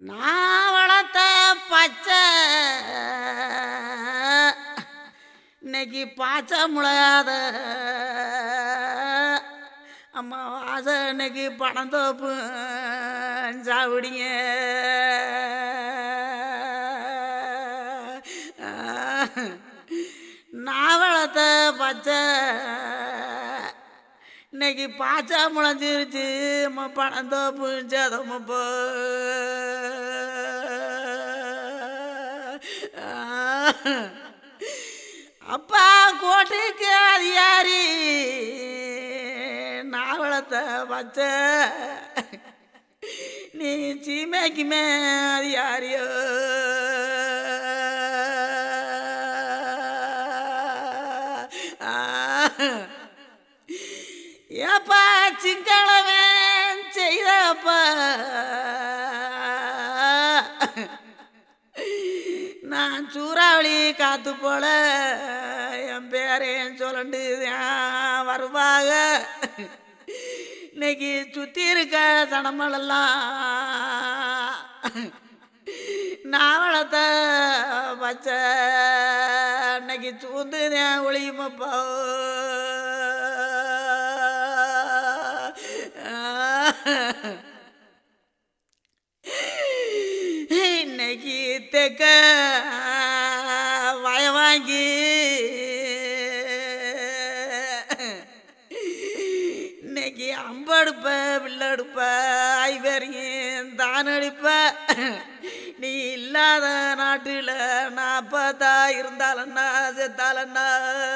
நான் வளர்த்த பச்சை இன்னைக்கு பாச்சை முளையாத அம்மா வாச இன்னைக்கு பணம் தோப்பு சாவிடிங்க நான் வளர்த்த பச்சை இன்னைக்கு பாச்சா முளைஞ்சிருச்சு அம்மா பணம் தோப்பு சதமப்போ அப்பா கோட்டைக்கு அதிகாரி நான் வளர்த்த பச்சை நீ சீமைக்குமே அதிகாரியோ ஏப்பா சிங்களவன் செய்தப்பா நான் சூறாவளி காத்து போல என் பேரையும் சொல்லண்டு வருவாங்க இன்னைக்கு சுத்தி இருக்க சனமலெல்லாம் நான் வளர்த்த பச்சை இன்னைக்கு சூந்துதேன் ஒளியுமப்பா இன்னைக்கு தெக்க வய வாங்கி இன்னைக்கு அம்படுப்ப வில்லடுப்ப ஐவரையும் தான் அடிப்ப நீ இல்லாத நாட்டில் நான் பார்த்தா இருந்தாலண்ணா செத்தாலண்ணா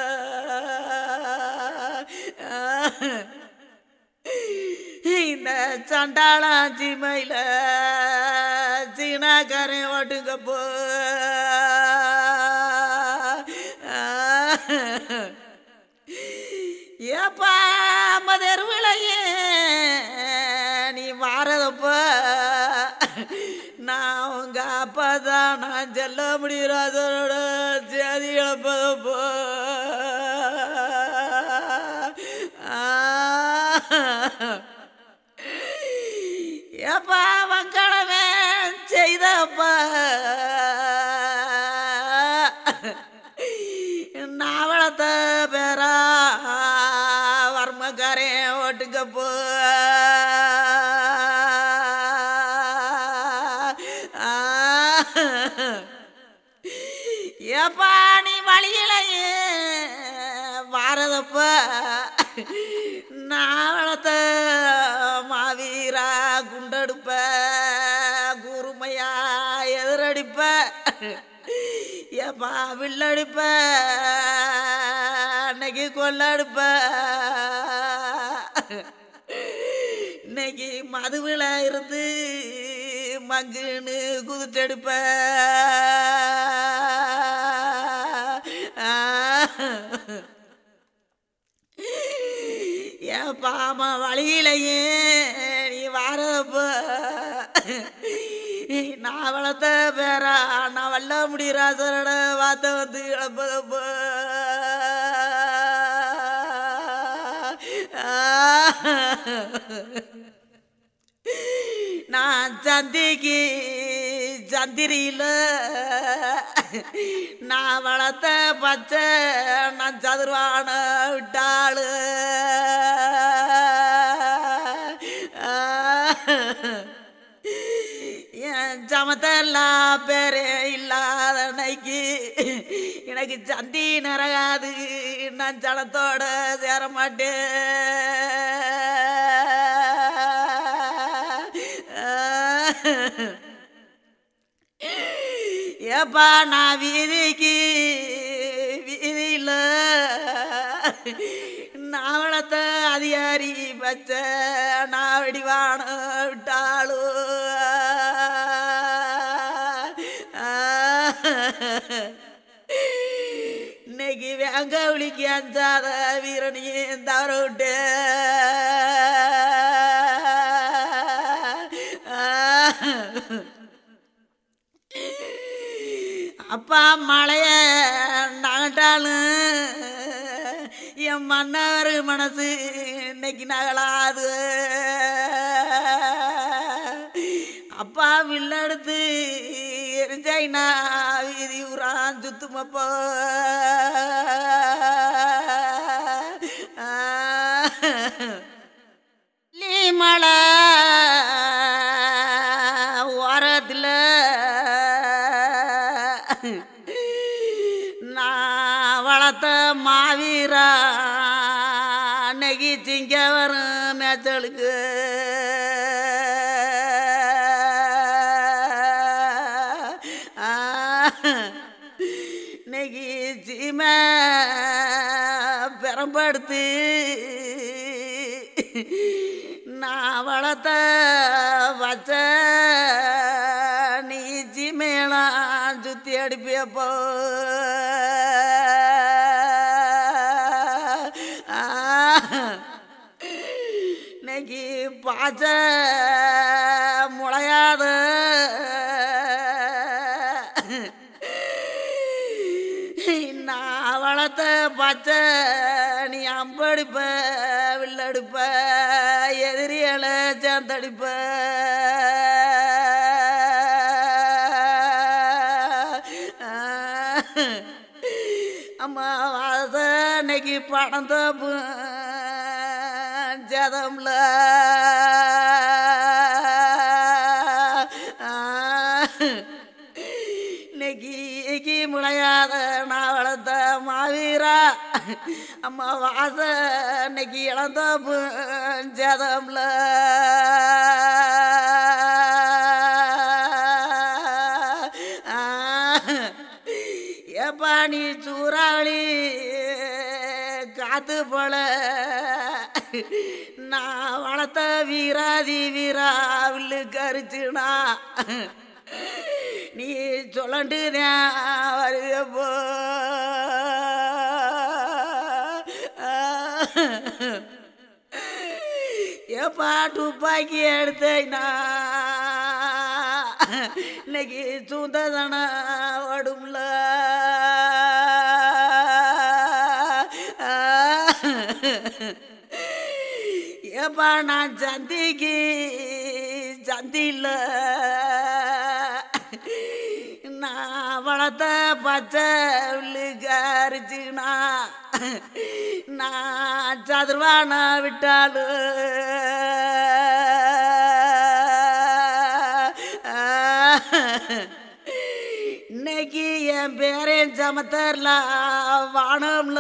இந்த சண்டாளாச்சி மயில சீனாக்காரன் ஓட்டுங்க போ ஏப்பா மதருவிலையே நீ வாரதப்ப நான் உங்க அப்பா தான் நான் செல்ல முடியாதோட சேதி இழப்பதப்போ ஏப்பா வங்காளமே செய்தப்பா நாவளத்த பேரா வர்மக்காரே ஓட்டுக்க போ ஏப்பா நீ வழியிலையே வாரதப்ப நான் வளர்த்த மாவீரா குண்டடுப்ப குருமையா எதிரடிப்ப ஏப்பா வில்லடிப்ப அன்னைக்கு கொள்ளடுப்ப இன்னைக்கு மதுவில் இருந்து மங்குன்னு குதிச்செடுப்ப ஏன் பாம வழியிலையே நீ வாரப்ப நான் வளர்த்த பேரா நான் வல்ல முடியறாசரோட வார்த்தை வந்து இழப்பதப்ப நான் சந்திக்கு சந்திரியில் நான் வளர்த்த பச்சை நான் சதுர்வான விட்டாளு என் சமத்தெல்லாம் பேரே இல்லாத அன்னைக்கு எனக்கு சந்தி நரகாது நான் ஜனத்தோட சேர மாட்டேன் ஏப்பா நான் வீதிக்கு வீதியில் நான் வளர்த்த அதிகாரி பச்சை நான் வெடிவான விட்டாளோ இன்னைக்கு வேங்க விழிக்கு அஞ்சாத வீரனையும் தவற விட்டு அப்பா மழைய நகட்டாலும் என் மன்னர் மனசு இன்னைக்கு நகலாது அப்பா அப்பா வில்லெடுத்து எரிஞ்சாயினா வீதி உரான் சுத்துமப்போ மலை ஓரத்தில் நான் வளர்த்த மாவீரா நெகி திங்க வரும் மேச்சலுக்கு நெகி சீமை பெரம்படுத்து நான் வளர்த்த வச்ச நீ சீமையெல்லாம் சுற்றி அடிப்பியப்போ இன்னைக்கு பாச்ச முளையாத நான் வளர்த்த பச்சை நீ அம்படிப்ப வில்லடிப்ப எதிரியல சேர்ந்தடிப்ப அம்மா வாசனைக்கு படம் தப்பு ஜதம்ல இன்னைக்கு முளையாத நான் வளர்த்த மாவீரா அம்மா வாச இன்னைக்கு இளந்தோப்பு ஜதம்ல ஏப்பா நீ சூறாவளி காத்து போல நான் வளர்த்த வீராதி வீரா வில்லு கரிச்சுனா நீ சொல்லண்டுதான் வருகப்போ ஏப்பா துப்பாக்கி எடுத்தேனா இன்னைக்கு சுந்ததன ஓடும்ல ஏப்பா நான் சந்திக்கு சந்தியில் நான் வளர்த்த பச்சை உள்ளுக்காரிச்சுனா நான் சதுர்வான விட்டாலும் இன்னைக்கு என் பேரன் சமத்தர்ல வானம்ல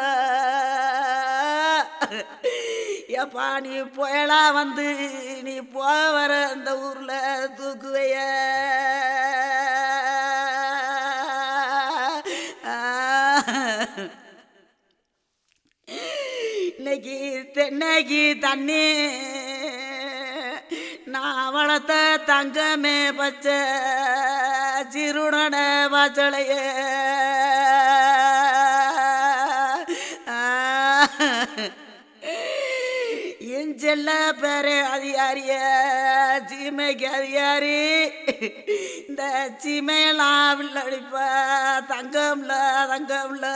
எப்பா நீ புயலா வந்து நீ போக வர அந்த ஊர்ல தூக்குவைய இன்னைக்கு தென்னைக்கு தண்ணி நான் வளர்த்த தங்கமே பச்சை சிறுடன பச்சளைய என் செல்ல பேரு அதிகாரிய சீமைக்கு அதிகாரி இந்த சீமையெல்லாம் வில்லடிப்ப தங்கம்ல தங்கம்ல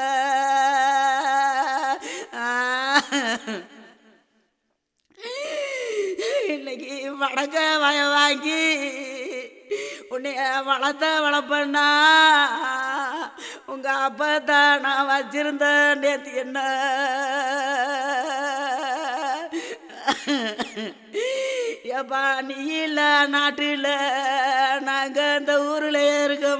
இன்னைக்கு வடக்க வய வாங்கி உன்னைய வளர்த்த வளர்ப்பண்ணா உங்க அப்பா தான் நான் வச்சிருந்த நேத்து என்ன ஏப்பா நீ இல்ல நாட்டில் நாங்கள் இந்த ஊரில் இருக்க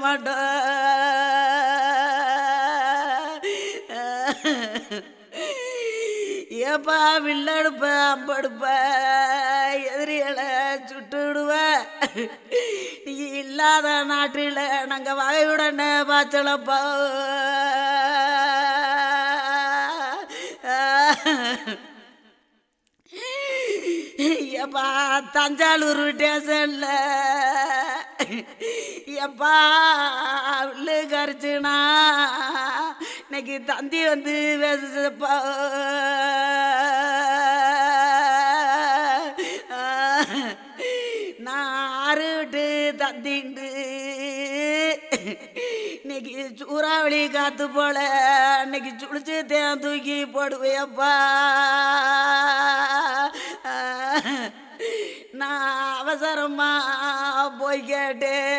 மாட்டோம் ஏப்பா வில்லடுப்ப அம்படுப்ப எதிரிகளை சுட்டுடுவ நீ இல்லாத நாட்டில் நாங்கள் வகையுடனே பாய்ச்சலப்பா எப்பா தஞ்சாவூர் ஸ்டேஷன்ல எப்பா உள்ளு கரைச்சுனா இன்னைக்கு தந்தி வந்து பேசுப்பா நான் ஆறு விட்டு தந்திண்டு இன்னைக்கு சூறாவளி காத்து போல இன்னைக்கு சுழிச்சு தேன் தூக்கி போடுவேப்பா நான் அவசரமா போய் கேட்டேன்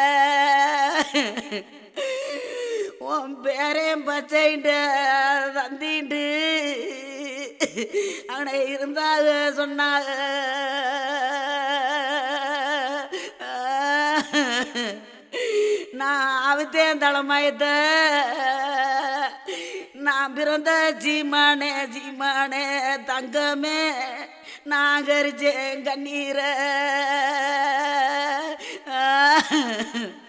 உன் பேரையும் பச்சைண்டு தந்திண்டு அவனை இருந்தாக சொன்னாக நான் அவித்தேன் தலைமயத்தை நான் பிறந்த ஜீமானே ஜீமானே தங்கமே நான் கரிச்சேன் கண்ணீரை